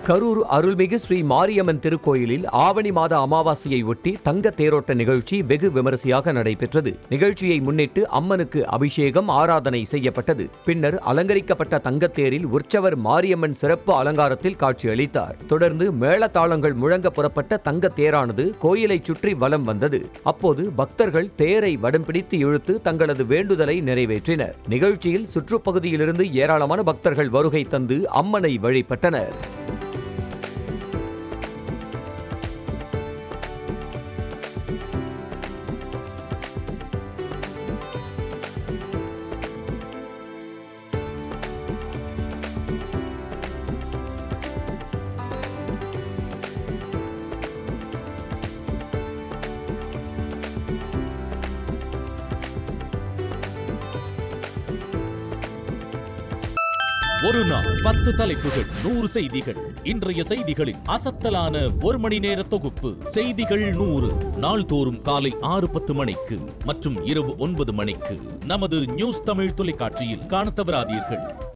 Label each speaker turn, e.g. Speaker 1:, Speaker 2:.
Speaker 1: கரூர் அருள்மிகு ஸ்ரீ மாரியம்மன் திருக்கோயிலில் ஆவணி மாத அமாவாசையை ஒட்டி தங்க தேரோட்ட நிகழ்ச்சி வெகு விமரிசையாக நடைபெற்றது நிகழ்ச்சியை முன்னிட்டு அம்மனுக்கு அபிஷேகம் ஆராதனை செய்யப்பட்டது பின்னர் அலங்கரிக்கப்பட்ட தங்கத்தேரில் உற்சவர் மாரியம்மன் சிறப்பு அலங்காரத்தில் காட்சியளித்தார் தொடர்ந்து மேளதாளங்கள் முழங்க புறப்பட்ட தங்க தேரானது கோயிலை சுற்றி வலம் வந்தது அப்போது பக்தர்கள் தேரை வடம் பிடித்து இழுத்து தங்களது வேண்டுதலை நிறைவேற்றினர் நிகழ்ச்சியில் சுற்றுப்பகுதியிலிருந்து ஏராளமான பக்தர்கள் வருகை தந்து அம்மனை வழிபட்டனர்
Speaker 2: ஒரு நாள் பத்து தலைப்புகள் நூறு செய்திகள் இன்றைய செய்திகளின் அசத்தலான ஒரு மணி நேர தொகுப்பு செய்திகள் நூறு நாள்தோறும் காலை ஆறு பத்து மணிக்கு மற்றும் இரவு ஒன்பது மணிக்கு நமது நியூஸ் தமிழ் தொலைக்காட்சியில் காணத் தவறாதீர்கள்